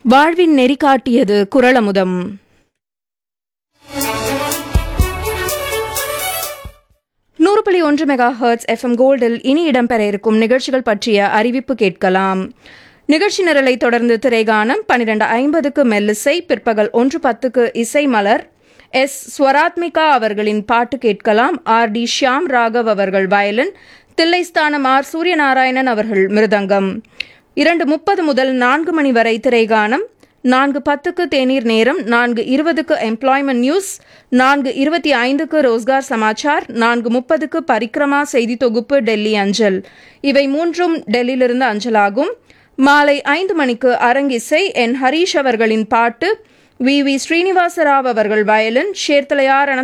வாழ்வின் நெறி காட்டியது குரலமுதம் நூறு புள்ளி ஒன்று மெகா ஹர்ட்ஸ் எஃப்எம் கோல்டில் இனி இடம்பெற இருக்கும் நிகழ்ச்சிகள் பற்றிய அறிவிப்பு கேட்கலாம் நிகழ்ச்சி நிரலை தொடர்ந்து திரைகானம் பன்னிரண்டு ஐம்பதுக்கு மெல்லிசை பிற்பகல் ஒன்று பத்துக்கு இசை மலர் எஸ் ஸ்வராத்மிகா அவர்களின் பாட்டு கேட்கலாம் ஆர் டி ஷியாம் ராகவ் அவர்கள் வயலின் தில்லைஸ்தானம் ஆர் சூரியநாராயணன் அவர்கள் மிருதங்கம் இரண்டு முப்பது முதல் நான்கு மணி வரை திரைகானம் நான்கு பத்துக்கு தேநீர் நேரம் நான்கு இருபதுக்கு எம்ப்ளாய்மெண்ட் நியூஸ் நான்கு இருபத்தி ஐந்துக்கு ரோஸ்கார் சமாச்சார் நான்கு முப்பதுக்கு பரிக்ரமா செய்தி தொகுப்பு டெல்லி அஞ்சல் இவை மூன்றும் டெல்லியிலிருந்து அஞ்சலாகும் மாலை ஐந்து மணிக்கு அரங்கிசை என் ஹரீஷ் அவர்களின் பாட்டு வி வி ஸ்ரீனிவாசராவ் அவர்கள் வயலின் ஷேர்தலையார்